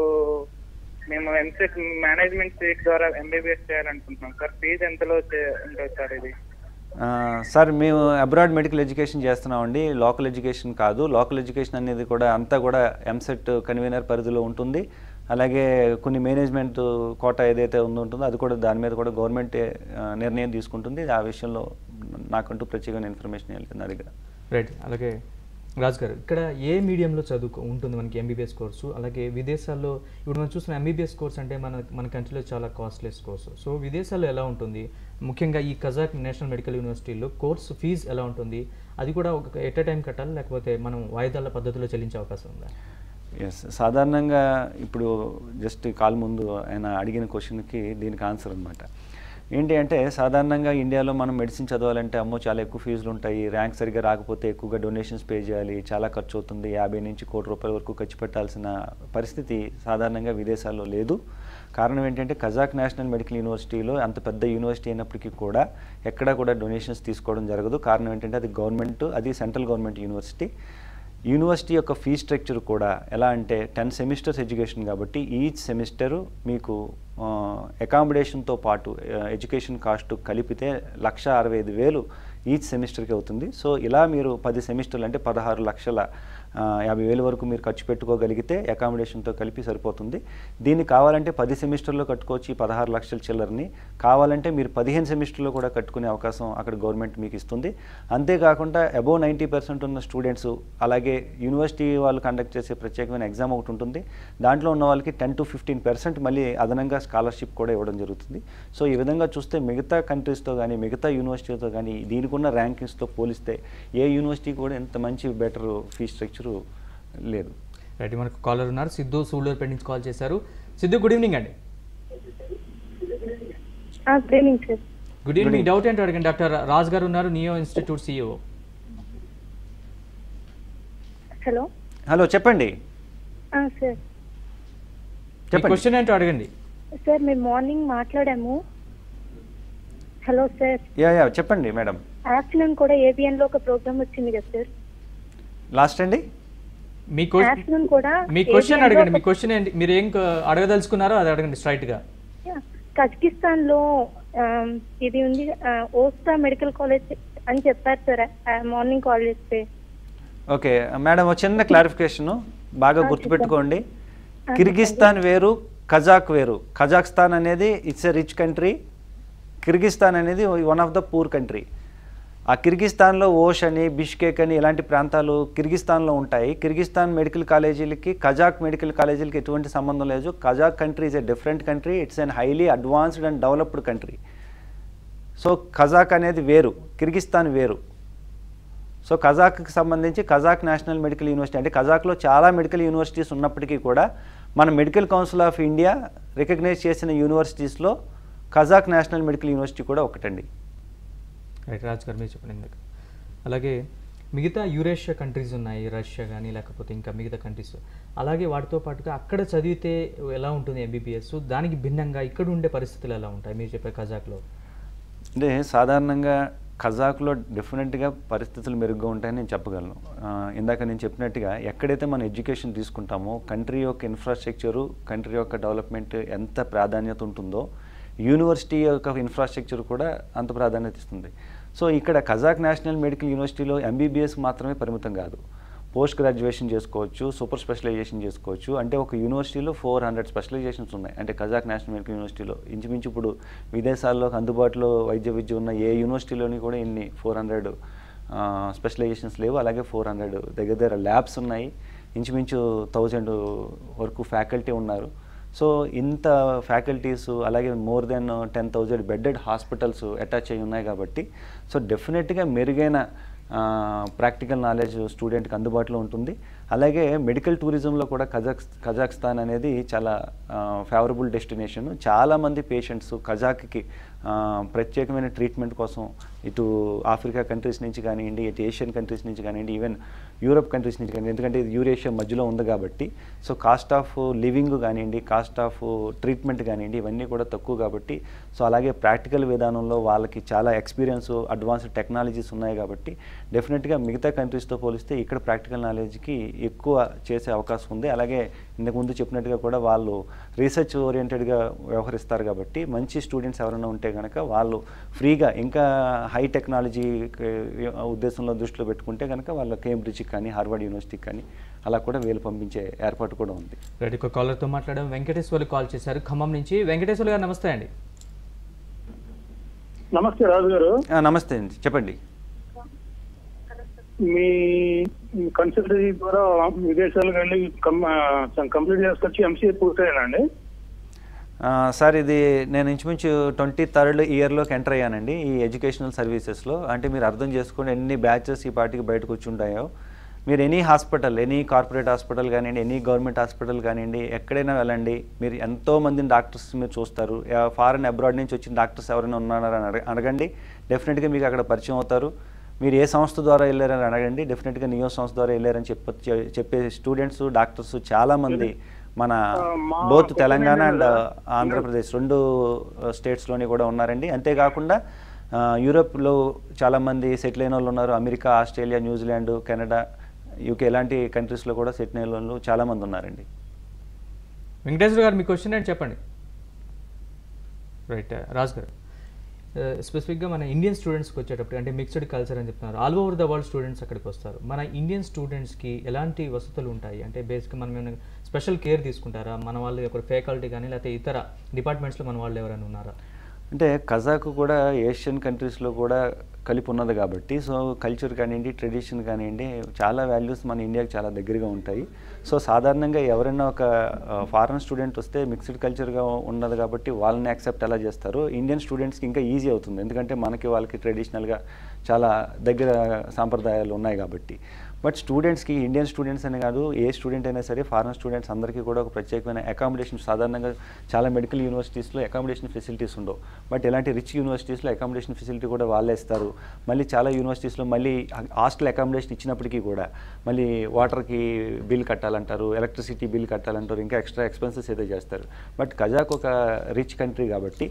మేము ఎంసెట్ మేనేజ్మెంట్ సీట్ ద్వారా ఎంబీబీఎస్ చేయాలనుకుంటున్నాం సార్ ఫీజు ఎంతలో చే- ఉంటుంది సార్ ఇది ఆ, సార్ మేము అబ్రాడ్ మెడికల్ ఎడ్యుకేషన్ చేస్తున్నామండి లోకల్ ఎడ్యుకేషన్ కాదు లోకల్ ఎడ్యుకేషన్ అనేది కూడా అంతా కూడా ఎంసెట్ కన్వీనర్ పరిధిలో ఉంటుంది అలాగే కొన్ని మేనేజ్మెంట్ కోట ఏదైతే ఉందో ఉంటుందో అది కూడా దాని మీద కూడా గవర్నమెంట్ నిర్ణయం తీసుకుంటుంది ఆ విషయంలో నాకంటూ ప్రత్యేకమైన ఇన్ఫర్మేషన్ ఏం లేదు నా దగ్గర రైట్ అలాగే రాజు గారు ఇక్కడ ఏ మీడియంలో చదువుకో ఉంటుంది మనకి ఎంబీబీఎస్ కోర్సు అలాగే విదేశాల్లో ఇప్పుడు మనం చూసిన ఎంబీబీఎస్ కోర్స్ అంటే మన మన కంట్రీలో చాలా కాస్ట్లెస్ కోర్సు సో విదేశాల్లో ఎలా ఉంటుంది ముఖ్యంగా ఈ కజాక్ నేషనల్ మెడికల్ యూనివర్సిటీలో కోర్సు ఫీజు ఎలా ఉంటుంది అది కూడా ఒక ఎట్ ఎ టైం కట్టాలి లేకపోతే మనం వాయిదాల పద్ధతిలో చెల్లించే అవకాశం ఉందా ఎస్ సాధారణంగా ఇప్పుడు జస్ట్ కాల్ ముందు ఆయన అడిగిన క్వశ్చన్కి దీనికి ఆన్సర్ అనమాట ఏంటి అంటే సాధారణంగా ఇండియాలో మనం మెడిసిన్ చదవాలంటే అమ్మో చాలా ఎక్కువ ఫీజులు ఉంటాయి ర్యాంక్ సరిగ్గా రాకపోతే ఎక్కువగా డొనేషన్స్ పే చేయాలి చాలా ఖర్చు అవుతుంది యాభై నుంచి కోటి రూపాయల వరకు ఖర్చు పెట్టాల్సిన పరిస్థితి సాధారణంగా విదేశాల్లో లేదు కారణం ఏంటంటే కజాక్ నేషనల్ మెడికల్ యూనివర్సిటీలో అంత పెద్ద యూనివర్సిటీ అయినప్పటికీ కూడా ఎక్కడా కూడా డొనేషన్స్ తీసుకోవడం జరగదు కారణం ఏంటంటే అది గవర్నమెంట్ అది సెంట్రల్ గవర్నమెంట్ యూనివర్సిటీ యూనివర్సిటీ యొక్క ఫీ స్ట్రక్చర్ కూడా ఎలా అంటే టెన్ సెమిస్టర్స్ ఎడ్యుకేషన్ కాబట్టి ఈచ్ సెమిస్టరు మీకు అకామిడేషన్తో పాటు ఎడ్యుకేషన్ కాస్ట్ కలిపితే లక్ష అరవై ఐదు వేలు ఈచ్ సెమిస్టర్కి అవుతుంది సో ఇలా మీరు పది సెమిస్టర్లు అంటే పదహారు లక్షల ఆ, యాభై వేలు వరకు మీరు ఖర్చు పెట్టుకోగలిగితే అకామిడేషన్తో కలిపి సరిపోతుంది దీన్ని కావాలంటే పది సెమిస్టర్లో కట్టుకోవచ్చు ఈ పదహారు లక్షల చిల్లరని కావాలంటే మీరు పదిహేను సెమిస్టర్లో కూడా కట్టుకునే అవకాశం అక్కడ గవర్నమెంట్ మీకు ఇస్తుంది అంతేకాకుండా అబోవ్ నైంటీ పర్సెంట్ ఉన్న స్టూడెంట్స్ అలాగే యూనివర్సిటీ వాళ్ళు కండక్ట్ చేసే ప్రత్యేకమైన ఎగ్జామ్ ఒకటి ఉంటుంది దాంట్లో ఉన్న వాళ్ళకి టెన్ టు ఫిఫ్టీన్ పర్సెంట్ మళ్ళీ అదనంగా స్కాలర్షిప్ కూడా ఇవ్వడం జరుగుతుంది సో ఈ విధంగా చూస్తే మిగతా కంట్రీస్తో కానీ మిగతా యూనివర్సిటీతో కానీ దీనికి ఉన్న ర్యాంకింగ్స్తో పోలిస్తే ఏ యూనివర్సిటీ కూడా ఎంత మంచి బెటర్ ఫీ స్ట్రక్చరు లేదు రైట్ మనకు కాలర్ ఉన్నారు సిద్ధు సూళ్ళూరుపేట నుంచి కాల్ చేశారు సిద్ధు గుడ్ ఈవినింగ్ అండి good evening sir good evening doubt ఏంటో అడగండి డాక్టర్ రాజ్ గారు ఉన్నారు Neo institute CEO hello hello చెప్పండి సార్ చెప్పండి క్వశ్చన్ ఏంటో అడగండి సార్ మేము మార్నింగ్ మాట్లాడాము హలో సార్ యా యా చెప్పండి మేడం ఆఫ్టర్నూన్ కూడా ఏబిఎన్ లో ఒక ప్రోగ్రామ్ వచ్చింది కదా సార్ లాస్ట్ అండి మీ క్వశ్చన్ ఆఫ్టర్నూన్ కూడా మీ క్వశ్చన్ ABN లో అడగండి ఒక- మీ క్వశ్చన్ ఏంటి మీరు ఏం క- అడగదలుచుకున్నారో అది అడగండి స్ట్రైట్ గా కజకిస్తాన్ లో ఆమ్, ఇది ఉంది ఆ, ఓస్తా మెడికల్ కాలేజ్ అని చెప్పారు సార్ మార్నింగ్ కాల్ చేస్తే ఓకే మేడం ఒక చిన్న క్లారిఫికేషన్ బాగా గుర్తుపెట్టుకోండి కిర్గిస్తాన్ వేరు కజాక్ వేరు కజాక్స్తాన్ అనేది it's a rich country Kyrgyzstan అనేది one of the poor country ఆ కిర్గిస్తాన్లో ఓష్ అని బిష్కేక్ అని ఇలాంటి ప్రాంతాలు కిర్గిస్తాన్లో ఉంటాయి కిర్గిస్తాన్ మెడికల్ కాలేజీలకి కజాక్ మెడికల్ కాలేజీలకి ఎటువంటి సంబంధం లేదు Kazakh country is a different country it's an highly advanced and developed country so Kazakh అనేది వేరు కిర్గిస్తాన్ వేరు సో కజాక్కి సంబంధించి కజాక్ నేషనల్ మెడికల్ యూనివర్సిటీ అంటే కజాక్లో చాలా మెడికల్ యూనివర్సిటీస్ ఉన్నప్పటికీ కూడా మన medical council of India recognise చేసిన యూనివర్సిటీస్లో కజాక్ నేషనల్ మెడికల్ యూనివర్సిటీ కూడా ఒకటండి రైట్ రాజ్ గారు మీరు చెప్పండి ఇందాక అలాగే మిగతా యూరేషియా కంట్రీస్ ఉన్నాయి రష్యా కానీ లేకపోతే ఇంకా మిగతా కంట్రీస్ అలాగే వాటితో పాటుగా అక్కడ చదివితే ఎలా ఉంటుంది ఎంబీబీఎస్ దానికి భిన్నంగా ఇక్కడ ఉండే పరిస్థితులు ఎలా ఉంటాయి మీరు చెప్పే కజాక్లో అంటే సాధారణంగా కజాక్లో డెఫినెట్గా పరిస్థితులు మెరుగ్గా ఉంటాయని నేను చెప్పగలను ఆ, ఇందాక నేను చెప్పినట్టుగా ఎక్కడైతే మనం ఎడ్యుకేషన్ తీసుకుంటామో కంట్రీ యొక్క ఇన్ఫ్రాస్ట్రక్చరు కంట్రీ యొక్క డెవలప్మెంట్ ఎంత ప్రాధాన్యత ఉంటుందో యూనివర్సిటీ యొక్క ఇన్ఫ్రాస్ట్రక్చర్ కూడా అంత ప్రాధాన్యత ఇస్తుంది సో ఇక్కడ కజాక్ నేషనల్ మెడికల్ యూనివర్సిటీలో ఎంబీబీఎస్ మాత్రమే పరిమితం కాదు పోస్ట్ గ్రాడ్యుయేషన్ చేసుకోవచ్చు సూపర్ స్పెషలైజేషన్ చేసుకోవచ్చు అంటే ఒక యూనివర్సిటీలో ఫోర్ హండ్రెడ్ స్పెషలైజేషన్స్ ఉన్నాయి అంటే కజాక్ నేషనల్ మెడికల్ యూనివర్సిటీలో ఇంచుమించు ఇప్పుడు విదేశాల్లో అందుబాటులో వైద్య విద్య ఉన్న ఏ యూనివర్సిటీలోని కూడా ఇన్ని ఫోర్ హండ్రెడ్ స్పెషలైజేషన్స్ లేవు అలాగే ఫోర్ హండ్రెడ్ దగ్గర దగ్గర ల్యాబ్స్ ఉన్నాయి ఇంచుమించు థౌజండ్ వరకు ఫ్యాకల్టీ ఉన్నారు సో ఇంత ఫ్యాకల్టీస్ అలాగే more than ten thousand bedded hospitals attach అయి ఉన్నాయి కాబట్టి సో డెఫినెట్గా మెరుగైన ప్రాక్టికల్ నాలెడ్జ్ స్టూడెంట్కి అందుబాటులో ఉంటుంది అలాగే మెడికల్ టూరిజంలో కూడా కజాక్ కజాక్స్తాన్ అనేది చాలా ఫేవరబుల్ డెస్టినేషన్ చాలామంది పేషెంట్స్ కజాక్కి ఆ, ప్రత్యేకమైన ట్రీట్మెంట్ కోసం ఇటు ఆఫ్రికా కంట్రీస్ నుంచి కానివ్వండి ఇటు ఏషియన్ కంట్రీస్ నుంచి కానివ్వండి ఈవెన్ యూరోప్ కంట్రీస్ నుంచి కానివ్వండి ఎందుకంటే ఇది యూరేషియా మధ్యలో ఉంది కాబట్టి సో కాస్ట్ ఆఫ్ లివింగ్ కానివ్వండి కాస్ట్ ఆఫ్ ట్రీట్మెంట్ కానివ్వండి ఇవన్నీ కూడా తక్కువ కాబట్టి సో అలాగే ప్రాక్టికల్ విధానంలో వాళ్ళకి చాలా ఎక్స్పీరియన్స్ అడ్వాన్స్డ్ టెక్నాలజీస్ ఉన్నాయి కాబట్టి డెఫినెట్గా మిగతా కంట్రీస్తో పోలిస్తే ఇక్కడ ప్రాక్టికల్ నాలెడ్జ్కి ఎక్కువ చేసే అవకాశం ఉంది అలాగే ఇంతకుముందు చెప్పినట్టుగా కూడా వాళ్ళు రీసెర్చ్ ఓరియంటెడ్గా వ్యవహరిస్తారు కాబట్టి మంచి స్టూడెంట్స్ ఎవరైనా ఉంటే కనుక వాళ్ళు ఫ్రీగా ఇంకా హై టెక్నాలజీ ఉద్దేశంలో దృష్టిలో పెట్టుకుంటే కనుక వాళ్ళ కేంబ్రిడ్జ్కి కానీ హార్వర్డ్ యూనివర్సిటీకి కానీ అలా కూడా వేలు పంపించే ఏర్పాటు కూడా ఉంది రైట్ ఒక కాలర్తో మాట్లాడడం వెంకటేశ్వర్లు కాల్ చేశారు ఖమ్మం నుంచి వెంకటేశ్వర్లు గారు నమస్తే అండి నమస్తే రాజు గారు ఆ, నమస్తే అండి చెప్పండి మీ కన్సల్టరీ ద్వారా విదేశాలకు వెళ్ళి కం- ఆ, కంప్లీట్ చేసుకొచ్చి ఎంసీఏ పూర్తయ్యానండి ఆ, సార్ ఇది నేను ఇంచుమించు ట్వంటీ థర్డ్ ఇయర్లోకి ఎంటర్ అయ్యానండి ఈ ఎడ్యుకేషనల్ సర్వీసెస్లో అంటే మీరు అర్థం చేసుకోండి ఎన్ని బ్యాచెస్ ఈ పార్టీకి బయటకు వచ్చి ఉంటాయో మీరు any hospital any corporate hospital కానివ్వండి ఎనీ గవర్నమెంట్ హాస్పిటల్ కానివ్వండి ఎక్కడైనా వెళ్ళండి మీరు ఎంతో మందిని డాక్టర్స్ మీరు చూస్తారు ఫారెన్ అబ్రాడ్ నుంచి వచ్చిన డాక్టర్స్ ఎవరైనా ఉన్నారని అడగ- అడగండి డెఫినెట్గా మీకు అక్కడ పరిచయం అవుతారు మీరు ఏ సంస్థ ద్వారా వెళ్ళారని అడగండి డెఫినెట్గా నియో సంస్థ ద్వారా వెళ్ళారని చెప్ప చె- చెప్పే స్టూడెంట్స్ డాక్టర్స్ చాలామంది మన మా బోత్ opinion తెలంగాణ అండ్ మీద ఆంధ్రప్రదేశ్ రెండు స్టేట్స్లోని కూడా ఉన్నారండి అంతేకాకుండా ఆ, యూరోప్లో చాలామంది సెటిల్ అయిన వాళ్ళు ఉన్నారు America Australia New Zealand Canada UK ఇలాంటి కంట్రీస్లో కూడా సెటిల్ అయిన వాళ్ళు చాలామంది ఉన్నారండి వెంకటేశ్వర గారు మీ క్వశ్చన్ ఏంటి చెప్పండి రైట్ రాజ్ గారు స్పెసిఫిక్గా మన ఇండియన్ స్టూడెంట్స్కి వచ్చేటప్పుడు అంటే మిక్స్డ్ కల్చర్ అని చెప్తున్నారు all over the world students అక్కడికి వస్తారు మన ఇండియన్ స్టూడెంట్స్కి ఎలాంటి వసతులు ఉంటాయి అంటే బేసిక్గా మనం ఏమైనా స్పెషల్ కేర్ తీసుకుంటారా మన వాళ్ళు ఒక ఫ్యాకల్టీ కానీ లేకపోతే ఇతర డిపార్ట్మెంట్స్లో మన వాళ్ళు ఎవరైనా ఉన్నారా అంటే కజాక్ కూడా ఏషియన్ కంట్రీస్లో కూడా కలిపి ఉన్నది కాబట్టి సో కల్చర్ కానివ్వండి ట్రెడిషన్ కానివ్వండి చాలా వాల్యూస్ మన ఇండియాకి చాలా దగ్గరగా ఉంటాయి సో సాధారణంగా ఎవరైనా ఒక ఫారెన్ స్టూడెంట్ వస్తే మిక్స్డ్ కల్చర్గా ఉన్నది కాబట్టి వాళ్ళని యాక్సెప్ట్ ఎలా చేస్తారు ఇండియన్ స్టూడెంట్స్కి ఇంకా ఈజీ అవుతుంది ఎందుకంటే మనకి వాళ్ళకి ట్రెడిషనల్గా చాలా దగ్గర సాంప్రదాయాలు ఉన్నాయి కాబట్టి బట్ స్టూడెంట్స్కి ఇండియన్ స్టూడెంట్స్ అనే కాదు ఏ స్టూడెంట్ అయినా సరే ఫారెన్ స్టూడెంట్స్ అందరికీ కూడా ఒక ప్రత్యేకమైన అకామిడేషన్ సాధారణంగా చాలా మెడికల్ యూనివర్సిటీస్లో అకామిడేషన్ ఫెసిలిటీస్ ఉండవు బట్ ఇలాంటి రిచ్ యూనివర్సిటీస్లో అకామిడేషన్ ఫెసిలిటీ కూడా వాళ్ళే ఇస్తారు మళ్ళీ చాలా యూనివర్సిటీస్లో మళ్ళీ హాస్టల్ అకామిడేషన్ ఇచ్చినప్పటికీ కూడా మళ్ళీ వాటర్కి బిల్ కట్టాలంటారు ఎలక్ట్రిసిటీ బిల్ కట్టాలంటారు ఇంకా ఎక్స్ట్రా ఎక్స్పెన్సెస్ ఏదో చేస్తారు బట్ కజాక్ ఒక రిచ్ కంట్రీ కాబట్టి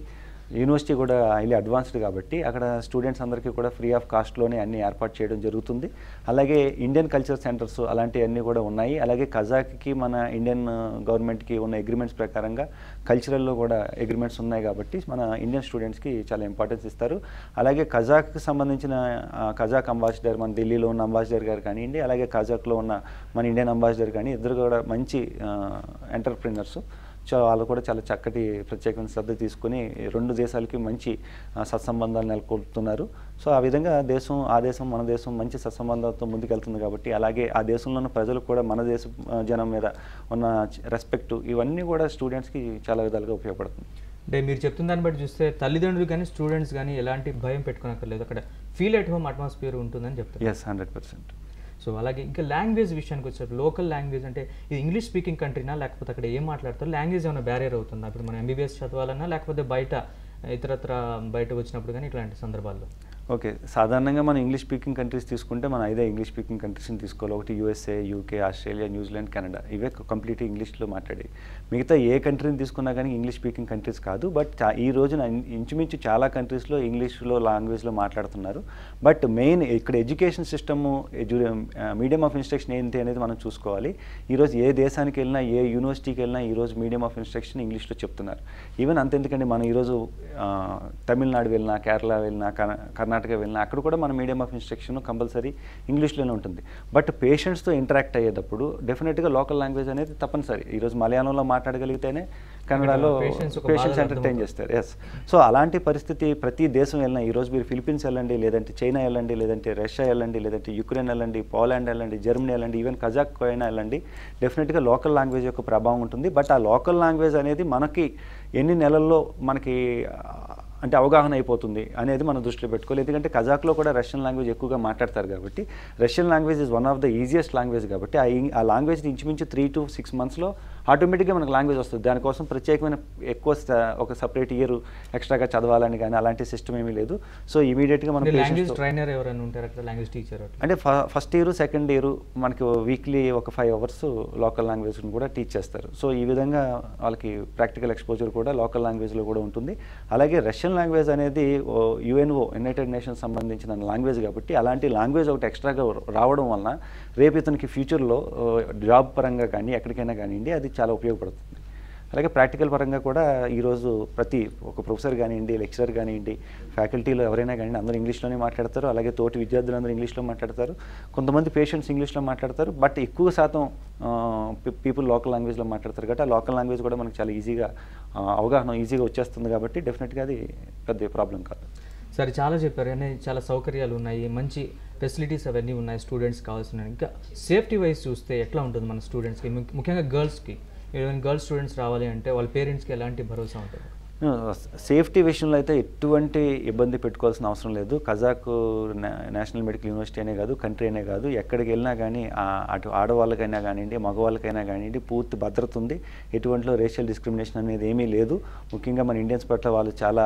యూనివర్సిటీ కూడా హైలీ అడ్వాన్స్డ్ కాబట్టి అక్కడ స్టూడెంట్స్ అందరికీ కూడా ఫ్రీ ఆఫ్ కాస్ట్లోనే అన్ని ఏర్పాటు చేయడం జరుగుతుంది అలాగే ఇండియన్ కల్చర్ సెంటర్స్ అలాంటివన్నీ కూడా ఉన్నాయి అలాగే కజాక్కి మన ఇండియన్ గవర్నమెంట్కి ఉన్న అగ్రిమెంట్స్ ప్రకారంగా కల్చరల్లో కూడా అగ్రిమెంట్స్ ఉన్నాయి కాబట్టి మన ఇండియన్ స్టూడెంట్స్కి చాలా ఇంపార్టెన్స్ ఇస్తారు అలాగే కజాక్కి సంబంధించిన ఆ, కజాక్ అంబాసిడర్ మన ఢిల్లీలో ఉన్న అంబాసిడర్ గారు కానివ్వండి అలాగే కజాక్లో ఉన్న మన ఇండియన్ అంబాసిడర్ కానీ ఇద్దరు కూడా మంచి ఎంటర్ప్రినర్స్ సో వాళ్ళు కూడా చాలా చక్కటి ప్రత్యేకమైన శ్రద్ధ తీసుకొని రెండు దేశాలకి మంచి ఆ, సత్సంబంధాలు నెలకొల్పుతున్నారు సో ఆ విధంగా దేశం ఆ దేశం మన దేశం మంచి సత్సంబంధాలతో ముందుకెళ్తుంది కాబట్టి అలాగే ఆ దేశంలో ఉన్న ప్రజలకు కూడా మన దేశ ఆ, జనం మీద ఉన్న రెస్పెక్ట్ ఇవన్నీ కూడా స్టూడెంట్స్కి చాలా విధాలుగా ఉపయోగపడుతుంది అంటే మీరు చెప్తున్న దాన్ని బట్టి చూస్తే తల్లిదండ్రులు కానీ స్టూడెంట్స్ కానీ ఎలాంటి భయం పెట్టుకోనక్కర్లేదు అక్కడ ఫీల్ ఎట్ హోమ్ అట్మాస్ఫియర్ ఉంటుందని చెప్తారు ఎస్ హండ్రెడ్ పర్సెంట్ సో అలాగే ఇంకా లాంగ్వేజ్ విషయానికి వచ్చారు లోకల్ లాంగ్వేజ్ అంటే ఇది ఇంగ్లీష్ స్పీకింగ్ కంట్రీనా లేకపోతే అక్కడ ఏం మాట్లాడతారు లాంగ్వేజ్ ఏమైనా బ్యారియర్ అవుతుందా ఇప్పుడు మనం ఎంబీబీఎస్ చదవాలన్నా లేకపోతే బయట ఇతరత్ర బయటకు వచ్చినప్పుడు కానీ ఇట్లాంటి సందర్భాల్లో ఓకే సాధారణంగా మనం ఇంగ్లీష్ స్పీకింగ్ కంట్రీస్ తీసుకుంటే మనం ఐదే ఇంగ్లీష్ స్పీకింగ్ కంట్రీస్ని తీసుకోవాలి ఒకటి USA UK Australia New Zealand Canada ఇవే కంప్లీట్ ఇంగ్లీష్లో మాట్లాడేవి మిగతా ఏ కంట్రీని తీసుకున్నా కానీ ఇంగ్లీష్ స్పీకింగ్ కంట్రీస్ కాదు బట్ చా- ఈ రోజున ఇన్- ఇంచుమించు చాలా కంట్రీస్లో ఇంగ్లీష్లో లాంగ్వేజ్లో మాట్లాడుతున్నారు బట్ మెయిన్ ఇక్కడ education system medium of instruction ఏంటి అనేది మనం చూసుకోవాలి ఈరోజు ఏ దేశానికి వెళ్ళినా ఏ యూనివర్సిటీకి వెళ్ళినా ఈరోజు మీడియం ఆఫ్ ఇన్స్ట్రక్షన్ ఇంగ్లీష్లో చెప్తున్నారు ఈవెన్ అంతెందుకండి మనం ఈరోజు ఆ, తమిళనాడు వెళ్ళినా కేరళ వెళ్ళినా కర్ణా- కర్ణాటక వెళ్ళినా అక్కడ కూడా మన మీడియం ఆఫ్ ఇన్స్ట్రక్షన్ కంపల్సరీ ఇంగ్లీష్లోనే ఉంటుంది బట్ పేషెంట్స్తో ఇంటరాక్ట్ అయ్యేటప్పుడు డెఫినెట్గా లోకల్ లాంగ్వేజ్ అనేది తప్పనిసరి ఈరోజు మలయాళంలో మాట్లాడగలిగితేనే కన్నడలో patients ఒక పేషెంట్స్ బాధ ఎంటర్టైన్ చేస్తారు ఎస్ సో అలాంటి పరిస్థితి ప్రతి దేశం వెళ్ళినా ఈరోజు మీరు ఫిలిపీన్స్ వెళ్ళండి లేదంటే చైనా వెళ్ళండి లేదంటే రష్యా వెళ్ళండి లేదంటే యుక్రెయిన్ వెళ్ళండి పోలాండ్ వెళ్ళండి జర్మనీ వెళ్ళండి ఈవెన్ కజాక్ అయినా వెళ్ళండి డెఫినెట్గా లోకల్ లాంగ్వేజ్ యొక్క ప్రభావం ఉంటుంది బట్ ఆ లోకల్ లాంగ్వేజ్ అనేది మనకి ఎన్ని నెలల్లో మనకి ఆ, అంటే అవగాహన అయిపోతుంది అనేది మనం దృష్టిలో పెట్టుకోవాలి ఎందుకంటే కజాక్లో కూడా రష్యన్ లాంగ్వేజ్ ఎక్కువగా మాట్లాడతారు కాబట్టి Russian language is one of the easiest language కాబట్టి ఆ ఇం- ఆ లాంగ్వేజ్ ఇంచుమించు త్రీ టు సిక్స్ మంత్స్లో ఆటోమేటిక్గా మనకు లాంగ్వేజ్ వస్తుంది దానికోసం ప్రత్యేకమైన ఎక్కువ స- ఒక సపరేట్ ఇయర్ ఎక్స్ట్రాగా చదవాలని కానీ అలాంటి సిస్టమ్ ఏమీ లేదు సో ఇమీడియట్గా మనం లాంగ్వేజ్ patients తో- ట్రైనర్ ఎవరైనా ఉంటారు అక్కడ లాంగ్వేజ్ టీచర్ అట్లా అంటే ఫ- ఫస్ట్ ఇయర్ సెకండ్ ఇయర్ మనకి వీక్లీ ఒక ఫైవ్ అవర్స్ లోకల్ లాంగ్వేజ్ని కూడా టీచ్ చేస్తారు సో ఈ విధంగా వాళ్ళకి ప్రాక్టికల్ ఎక్స్పోజర్ కూడా లోకల్ లాంగ్వేజ్లో కూడా ఉంటుంది అలాగే రష్యన్ లాంగ్వేజ్ అనేది యుఎన్ఓ యునైటెడ్ నేషన్స్ సంబంధించిన లాంగ్వేజ్ కాబట్టి అలాంటి లాంగ్వేజ్ ఒకటి ఎక్స్ట్రాగా రావడం వలన రేపు ఇతనికి ఫ్యూచర్లో జాబ్ పరంగా కానీ ఎక్కడికైనా కానివ్వండి అది చాలా ఉపయోగపడుతుంది అలాగే ప్రాక్టికల్ పరంగా కూడా ఈరోజు ప్రతి ఒక ప్రొఫెసర్ కానివ్వండి లెక్చరర్ కానివ్వండి ఫ్యాకల్టీలో ఎవరైనా కానివ్వండి అందరూ ఇంగ్లీష్లోనే మాట్లాడతారు అలాగే తోటి విద్యార్థులందరూ ఇంగ్లీష్లో మాట్లాడతారు కొంతమంది పేషెంట్స్ ఇంగ్లీష్లో మాట్లాడతారు బట్ ఎక్కువ శాతం పీపుల్ లోకల్ లాంగ్వేజ్లో మాట్లాడతారు కాబట్టి ఆ లోకల్ లాంగ్వేజ్ కూడా మనకు చాలా ఈజీగా ఆ, అవగాహన ఈజీగా వచ్చేస్తుంది కాబట్టి డెఫినెట్గా అది పెద్ద ప్రాబ్లం కాదు సరే చాలా చెప్పారు అన్నీ చాలా సౌకర్యాలు ఉన్నాయి మంచి ఫెసిలిటీస్ అవన్నీ ఉన్నాయి స్టూడెంట్స్ కావాల్సిన ఇంకా సేఫ్టీ వైజ్ చూస్తే ఎట్లా ఉంటుంది మన స్టూడెంట్స్కి ముఖ్యంగా గర్ల్స్కి ఈవెన్ గర్ల్స్ స్టూడెంట్స్ రావాలి అంటే వాళ్ళ పేరెంట్స్కి ఎలాంటి భరోసా ఉంటుంది సేఫ్టీ విషయంలో అయితే ఎటువంటి ఇబ్బంది పెట్టుకోవాల్సిన అవసరం లేదు కజాక్ నా- నేషనల్ మెడికల్ యూనివర్సిటీ అనే కాదు కంట్రీ అనే కాదు ఎక్కడికి వెళ్ళినా కానీ ఆ- అటు ఆడవాళ్ళకైనా కానివ్వండి మగవాళ్ళకైనా కానివ్వండి పూర్తి భద్రత ఉంది ఎటువంటిలో రేషియల్ డిస్క్రిమినేషన్ అనేది ఏమీ లేదు ముఖ్యంగా మన ఇండియన్స్ పట్ల వాళ్ళు చాలా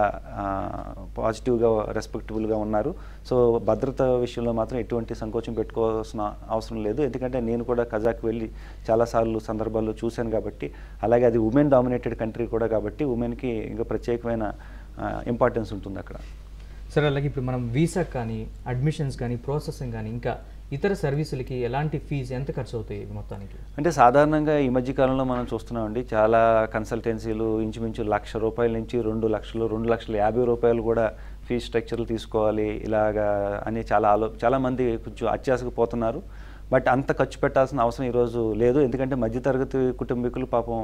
పాజిటివ్గా రెస్పెక్టబుల్గా ఉన్నారు సో భద్రత విషయంలో మాత్రం ఎటువంటి సంకోచం పెట్టుకోవాల్సిన అవసరం లేదు ఎందుకంటే నేను కూడా కజాక్ వెళ్ళి చాలాసార్లు సందర్భాల్లో చూశాను కాబట్టి అలాగే అది ఉమెన్ డామినేటెడ్ కంట్రీ కూడా కాబట్టి ఉమెన్కి ఇంకా ప్రత్యేకమైన ఇంపార్టెన్స్ ఉంటుంది అక్కడ సరే అలాగే ఇప్పుడు మనం వీసా కానీ అడ్మిషన్స్ కానీ ప్రాసెసింగ్ కానీ ఇంకా ఇతర సర్వీసులకి ఎలాంటి ఫీజు ఎంత ఖర్చు అవుతాయి ఇవి మొత్తానికి అంటే సాధారణంగా ఈ మధ్య కాలంలో మనం చూస్తున్నామండి చాలా కన్సల్టెన్సీలు ఇంచుమించు లక్ష రూపాయల నుంచి రెండు లక్షలు రెండు లక్షల యాభై రూపాయలు కూడా ఫీజ్ స్ట్రక్చర్లు తీసుకోవాలి ఇలాగా అని చాలా ఆలో చాలామంది కొంచెం అత్యాసకు పోతున్నారు బట్ అంత ఖర్చు పెట్టాల్సిన అవసరం ఈరోజు లేదు ఎందుకంటే మధ్యతరగతి కుటుంబీకులు పాపం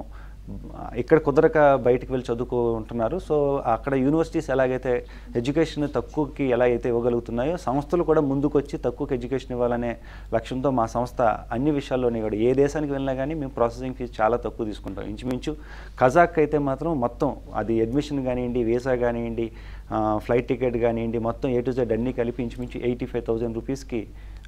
ఇక్కడ కుదరక బయటికి వెళ్ళి చదువుకుంటున్నారు సో అక్కడ యూనివర్సిటీస్ ఎలాగైతే ఎడ్యుకేషన్ తక్కువకి ఎలా అయితే ఇవ్వగలుగుతున్నాయో సంస్థలు కూడా ముందుకు వచ్చి తక్కువకి ఎడ్యుకేషన్ ఇవ్వాలనే లక్ష్యంతో మా సంస్థ అన్ని విషయాల్లోనే కూడా ఏ దేశానికి వెళ్ళినా కానీ మేము ప్రాసెసింగ్ ఫీజు చాలా తక్కువ తీసుకుంటాం ఇంచుమించు కజాక్ అయితే మాత్రం మొత్తం అది అడ్మిషన్ కానివ్వండి వీసా కానివ్వండి ఫ్లైట్ టికెట్ కానివ్వండి మొత్తం ఏ టు జెడ్ అన్నీ కలిపి ఇంచుమించు ఎయిటీ ఫైవ్ థౌజండ్ రూపీస్కి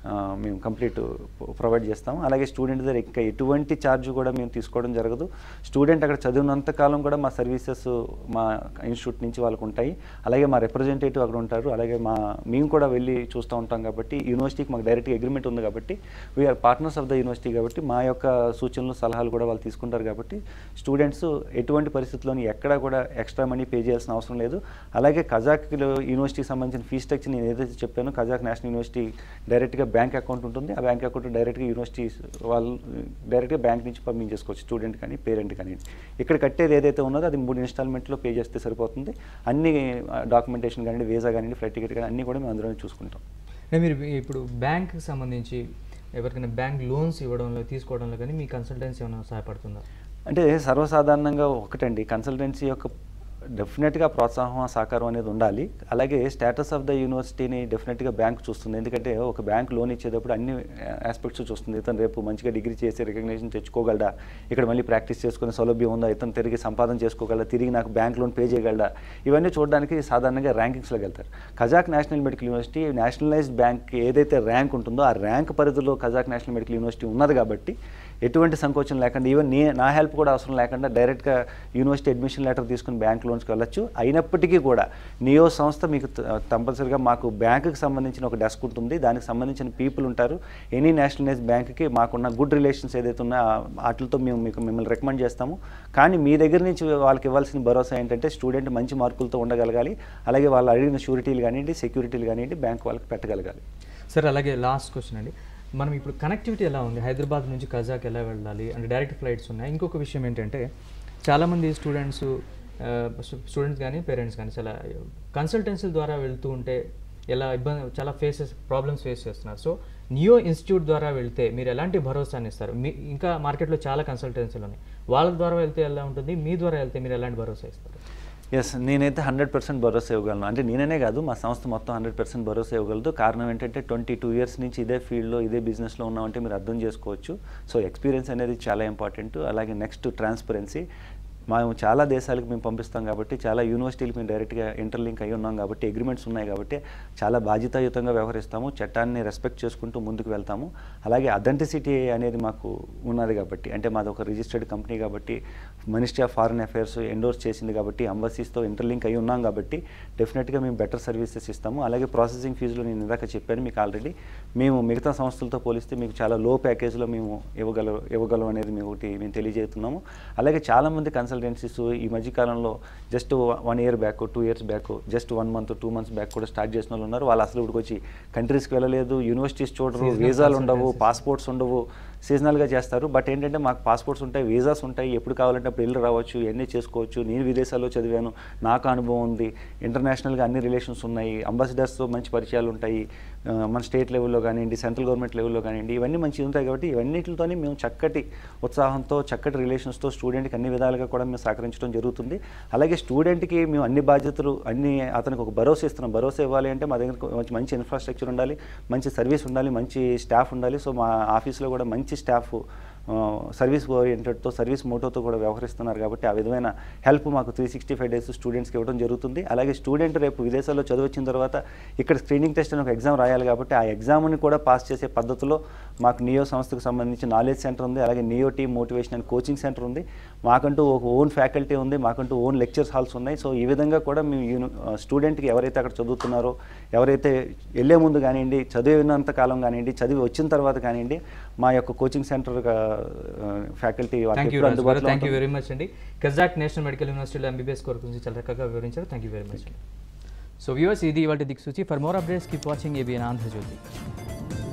ఆ, మేము కంప్లీట్ ప్రొవైడ్ చేస్తాం అలాగే స్టూడెంట్ దగ్గర ఇంకా ఎటువంటి ఛార్జ్ కూడా మేము తీసుకోవడం జరగదు స్టూడెంట్ అక్కడ చదివినంత కాలం కూడా మా సర్వీసెస్ మా ఇన్స్టిట్యూట్ నుంచి వాళ్ళకు ఉంటాయి అలాగే మా రిప్రజెంటేటివ్ అక్కడ ఉంటారు అలాగే మా మేము కూడా వెళ్ళి చూస్తూ ఉంటాం కాబట్టి యూనివర్సిటీకి మాకు డైరెక్ట్గా అగ్రిమెంట్ ఉంది కాబట్టి we are partners of the university కాబట్టి మా యొక్క సూచనలు సలహాలు కూడా వాళ్ళు తీసుకుంటారు కాబట్టి స్టూడెంట్స్ ఎటువంటి పరిస్థితుల్లోని ఎక్కడా కూడా ఎక్స్ట్రా మనీ పే చేయాల్సిన అవసరం లేదు అలాగే కజాక్ యూనివర్సిటీకి సంబంధించిన ఫీ స్ట్రక్చర్ నేను ఏదైతే చెప్పానో కజాక్ నేషనల్ యూనివర్సిటీ డైరెక్ట్గా బ్యాంక్ అకౌంట్ ఉంటుంది ఆ బ్యాంక్ అకౌంట్ డైరెక్ట్గా యూనివర్సిటీ వాళ్ళు డైరెక్ట్గా బ్యాంక్ నుంచి పంపించేసుకోవచ్చు స్టూడెంట్ కానీ పేరెంట్ కానీ ఇక్కడ కట్టేది ఏదైతే ఉన్నదో అది మూడు ఇన్స్టాల్మెంట్లో పే చేస్తే సరిపోతుంది అన్ని డాక్యుమెంటేషన్ కానీ వీసా కానీ ఫ్లైట్ టికెట్ కానీ అన్నీ కూడా మేము అందులోనే చూసుకుంటాం అంటే మీరు ఇప్పుడు బ్యాంక్కి సంబంధించి ఎవరికైనా బ్యాంక్ లోన్స్ ఇవ్వడంలో తీసుకోవడంలో కానీ మీ కన్సల్టెన్సీ ఏమైనా సహాయపడుతుందా అంటే సర్వసాధారణంగా ఒకటండి కన్సల్టెన్సీ యొక్క డెఫినెట్గా ప్రోత్సాహం సహకారం అనేది ఉండాలి అలాగే స్టేటస్ ఆఫ్ ద యూనివర్సిటీని డెఫినెట్గా బ్యాంక్ చూస్తుంది ఎందుకంటే ఒక బ్యాంక్ లోన్ ఇచ్చేటప్పుడు అన్ని ఆస్పెక్ట్స్ చూస్తుంది ఇతను రేపు మంచిగా డిగ్రీ చేసి రికగ్నేషన్ తెచ్చుకోగలడా ఇక్కడ మళ్ళీ ప్రాక్టీస్ చేసుకునే సౌలభ్యం ఉందా ఇతను తిరిగి సంపాదన చేసుకోగలడా తిరిగి నాకు బ్యాంక్ లోన్ పే చేయగలడా ఇవన్నీ చూడడానికి సాధారణంగా ర్యాంకింగ్స్లోకి వెళ్తారు Kazakh national medical university nationalised bank ఏదైతే ర్యాంక్ ఉంటుందో ఆ ర్యాంక్ పరిధిలో కజాక్ నేషనల్ మెడికల్ యూనివర్సిటీ ఉన్నది కాబట్టి ఎటువంటి సంకోచం లేకుండా ఈవెన్ నే నా హెల్ప్ కూడా అవసరం లేకుండా డైరెక్ట్గా యూనివర్సిటీ అడ్మిషన్ లెటర్ తీసుకుని బ్యాంక్ లోన్స్కి వెళ్ళొచ్చు అయినప్పటికీ కూడా నియో సంస్థ మీకు త- కంపల్సరీగా మాకు బ్యాంకుకి సంబంధించిన ఒక డెస్క్ ఉంటుంది దానికి సంబంధించిన పీపుల్ ఉంటారు ఎనీ నేషనలైజ్ బ్యాంక్కి మాకున్న గుడ్ రిలేషన్స్ ఏదైతే ఉన్నాయో ఆ- వాటితో మేము మీకు మిమ్మల్ని రికమెండ్ చేస్తాము కానీ మీ దగ్గర నుంచి వాళ్ళకి ఇవ్వాల్సిన భరోసా ఏంటంటే స్టూడెంట్ మంచి మార్కులతో ఉండగలగాలి అలాగే వాళ్ళు అడిగిన షూరిటీలు కానివ్వండి సెక్యూరిటీలు కానివ్వండి బ్యాంక్ వాళ్ళకి పెట్టగలగాలి సార్ అలాగే లాస్ట్ క్వశ్చన్ అండి మనం ఇప్పుడు కనెక్టివిటీ ఎలా ఉంది హైదరాబాద్ నుంచి కజాక్ ఎలా వెళ్ళాలి అంటే డైరెక్ట్ ఫ్లైట్స్ ఉన్నాయి ఇంకొక విషయం ఏంటంటే చాలామంది స్టూడెంట్స్ స్టూడెంట్స్ కానీ పేరెంట్స్ కానీ చాలా కన్సల్టెన్సీల ద్వారా వెళ్తూ ఉంటే ఎలా ఇబ్బంది చాలా ఫేసెస్ ప్రాబ్లమ్స్ ఫేస్ చేస్తున్నారు సో నియో ఇన్స్టిట్యూట్ ద్వారా వెళ్తే మీరు ఎలాంటి భరోసాని ఇస్తారు మీ ఇంకా మార్కెట్లో చాలా కన్సల్టెన్సీలు ఉన్నాయి వాళ్ళ ద్వారా వెళ్తే ఎలా ఉంటుంది మీ ద్వారా వెళ్తే మీరు ఎలాంటి భరోసా ఇస్తారు ఎస్ నేనైతే హండ్రెడ్ పర్సెంట్ భరోసా ఇవ్వగలను అంటే నేననే కాదు మా సంస్థ మొత్తం హండ్రెడ్ పర్సెంట్ భరోసా ఇవ్వగలదు కారణం ఏంటంటే ట్వంటీ టూ ఇయర్స్ నుంచి ఇదే ఫీల్డ్లో ఇదే బిజినెస్లో ఉన్నామంటే మీరు అర్థం చేసుకోవచ్చు సో ఎక్స్పీరియన్స్ అనేది చాలా ఇంపార్టెంట్ అలాగే నెక్స్ట్ ట్రాన్స్పరెన్సీ మేము చాలా దేశాలకు మేము పంపిస్తాం కాబట్టి చాలా యూనివర్సిటీలకు మేము డైరెక్ట్గా ఇంటర్లింక్ అయి ఉన్నాం కాబట్టి అగ్రిమెంట్స్ ఉన్నాయి కాబట్టి చాలా బాధ్యతాయుతంగా వ్యవహరిస్తాము చట్టాన్ని రెస్పెక్ట్ చేసుకుంటూ ముందుకు వెళ్తాము అలాగే అథెంటిసిటీ అనేది మాకు ఉన్నది కాబట్టి అంటే మాది ఒక రిజిస్టర్డ్ కంపెనీ కాబట్టి ministry of foreign affairs endorse చేసింది కాబట్టి అంబసీస్తో ఇంటర్లింక్ అయి ఉన్నాం కాబట్టి డెఫినెట్గా మేము బెటర్ సర్వీసెస్ ఇస్తాము అలాగే ప్రాసెసింగ్ ఫీజులు నేను ఇందాక చెప్పాను మీకు ఆల్రెడీ మేము మిగతా సంస్థలతో పోలిస్తే మీకు చాలా లో ప్యాకేజ్లో మేము ఇవ్వగల ఇవ్వగలం అనేది మేము ఒకటి మేము తెలియజేస్తున్నాము అలాగే చాలామంది కన్సల్టెన్సీస్ ఈ మధ్యకాలంలో just one year back two years back just one month two months back కూడా స్టార్ట్ చేసిన వాళ్ళు ఉన్నారు వాళ్ళు అసలు ఇప్పటికి వచ్చి కంట్రీస్కి వెళ్ళలేదు యూనివర్సిటీస్ చూడరు Seasonal వీసాలు ఉండవు consultancies. పాస్పోర్ట్స్ ఉండవు సీజనల్గా చేస్తారు బట్ ఏంటంటే మాకు పాస్పోర్ట్స్ ఉంటాయి వీసాస్ ఉంటాయి ఎప్పుడు కావాలంటే అప్పుడు వెళ్ళి రావచ్చు ఎన్ని చేసుకోవచ్చు నేను విదేశాల్లో చదివాను నాకు అనుభవం ఉంది ఇంటర్నేషనల్గా అన్ని రిలేషన్స్ ఉన్నాయి అంబాసిడర్స్తో మంచి పరిచయాలు ఉంటాయి ఆ, మన స్టేట్ లెవెల్లో కానివ్వండి సెంట్రల్ గవర్నమెంట్ లెవెల్లో కానివ్వండి ఇవన్నీ మంచిగా ఉంటాయి కాబట్టి ఇవన్నిటితోనే మేము చక్కటి ఉత్సాహంతో చక్కటి రిలేషన్స్తో స్టూడెంట్కి అన్ని విధాలుగా కూడా మేము సహకరించడం జరుగుతుంది అలాగే స్టూడెంట్కి మేము అన్ని బాధ్యతలు అన్ని అతనికి ఒక భరోసా ఇస్తున్నాం భరోసా ఇవ్వాలి అంటే మా దగ్గర మంచి మంచి ఇన్ఫ్రాస్ట్రక్చర్ ఉండాలి మంచి సర్వీస్ ఉండాలి మంచి స్టాఫ్ ఉండాలి సో మా ఆఫీస్లో కూడా మంచి స్టాఫ్ సర్వీస్ ఓరియంటెడ్తో సర్వీస్ మోటోతో కూడా వ్యవహరిస్తున్నారు కాబట్టి ఆ విధమైన హెల్ప్ మాకు త్రీ సిక్స్టీ ఫైవ్ డేస్ స్టూడెంట్స్కి ఇవ్వడం జరుగుతుంది అలాగే స్టూడెంట్ రేపు విదేశాల్లో చదివి వచ్చిన తర్వాత ఇక్కడ స్క్రీనింగ్ టెస్ట్ అని ఒక ఎగ్జామ్ రాయాలి కాబట్టి ఆ ఎగ్జామ్ని కూడా పాస్ చేసే పద్ధతిలో మాకు నియో సంస్థకు సంబంధించి నాలెడ్జ్ సెంటర్ ఉంది అలాగే Neo team motivation and coaching centre ఉంది మాకంటూ ఒక ఓన్ ఫ్యాకల్టీ ఉంది మాకంటూ ఓన్ లెక్చర్స్ హాల్స్ ఉన్నాయి సో ఈ విధంగా కూడా మేము యూని స్టూడెంట్కి ఎవరైతే అక్కడ చదువుతున్నారో ఎవరైతే వెళ్ళే ముందు కానివ్వండి చదివినంత కాలం కానివ్వండి చదివి వచ్చిన తర్వాత కానివ్వండి మా యొక్క coaching centre faculty thank you ఎప్పుడు అందుబాటులో థ్యాంక్ యూ ఉంటుంది. వెరీ మచ్ అండి కజాక్ నేషనల్ మెడికల్ యూనివర్సిటీలో ఎంబీబీఎస్ కోర్స్ గురించి చాలా చక్కగా వివరించారు thank you very much so viewers ఇది ఇవాళ Dikshuchi for more updates keep watching ABN Andhra Jyothi